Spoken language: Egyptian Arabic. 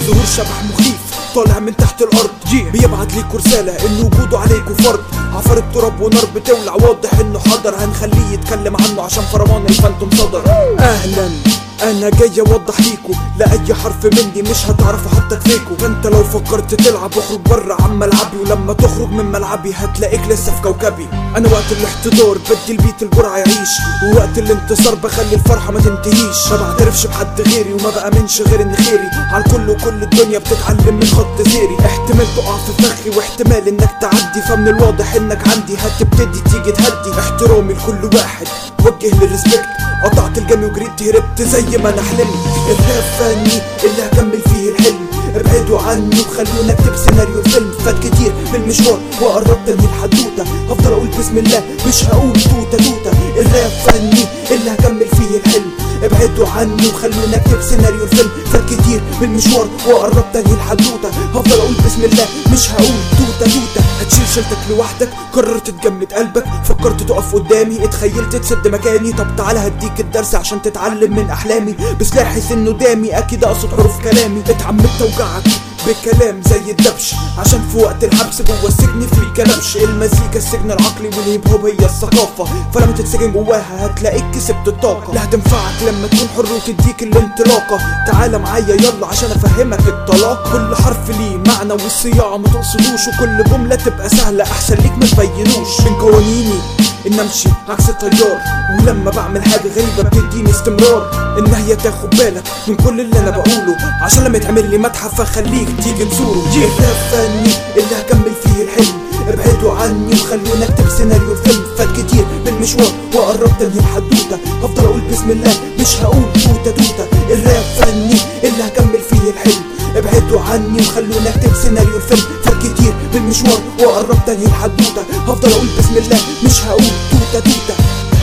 ظهور شبح مخيف طالع من تحت الارض بيبعت ليكوا رسالة ان وجوده عليكوا فرض عفر التراب ونار بتولع واضح انه حضر هنخليه يتكلم عنه عشان فرمان الفانتوم صدر اهلا انا جاي اوضح ليكوا لاي حرف مني مش هتعرفوا حتى تفيكوا فانت لو فكرت تلعب اخرج بره عن ملعبي ولما تخرج من ملعبي هتلاقيك لسه في كوكبي انا وقت الاحتضار بدي البيت الجرعه يعيش ووقت الانتصار بخلي الفرحه ما تنتهيش ما بعترفش بحد غيري وما بامنش غير ان خيري على الكل وكل الدنيا بتتعلم من خط سيري احتمال تقع في فخي واحتمال انك تعدي فمن الواضح انك عندي هتبتدي تيجي تهدي احترامي لكل واحد وجه للريسبكت قطعت الجمي وجريت هربت زي ما انا حلمت الراب فني اللي هكمل فيه الحلم ابعدوا عني وخلونا اكتب سيناريو فيلم فات كتير من المشوار وقربت انهي الحدوته هفضل اقول بسم الله مش هقول توته توته الراب فني اللي هكمل فيه الحلم ابعدوا عني وخلونا اكتب سيناريو الفيلم فات كتير من المشوار وقربت انهي الحدوته هفضل اقول بسم الله مش هقول توته توته هتشيل شيلتك لوحدك قررت تجمد قلبك فكرت تقف قدامي اتخيلت تسد مكاني طب تعالى هديك الدرس عشان تتعلم من احلامي بسلاحي سن قدامي اكيد اقصد حروف كلامي اتعمدت اوجعك بكلام زي الدبش عشان في وقت الحبس جوه السجن في كلبش المزيكا السجن العقلي والهيب هوب هي الثقافة فلما تتسجن جواها هتلاقيك كسبت الطاقة لا هتنفعك لما تكون حر وتديك الانطلاقة تعالى معايا يلا عشان افهمك الطلاق كل حرف ليه معنى والصياعة ما تقصدوش وكل جملة تبقى سهلة احسن ليك ما تبينوش من قوانيني ان امشي عكس التيار ولما بعمل حاجه غريبه بتديني استمرار ان هي تاخد بالك من كل اللي انا بقوله عشان لما يتعمل لي متحف اخليك تيجي تزوره الراب فني اللي هكمل فيه الحلم ابعدوا عني وخلونا اكتب سيناريو الفيلم فات كتير بالمشوار وقربت انهي الحدوته هفضل اقول بسم الله مش هقول توته توته الراب فني اللي هكمل فيه الحلم ابعدوا عني وخلونا اكتب سيناريو الفيلم فات كتير بالمشوار وقربت انهي الحدوته هفضل اقول بسم الله مش هقول توته توته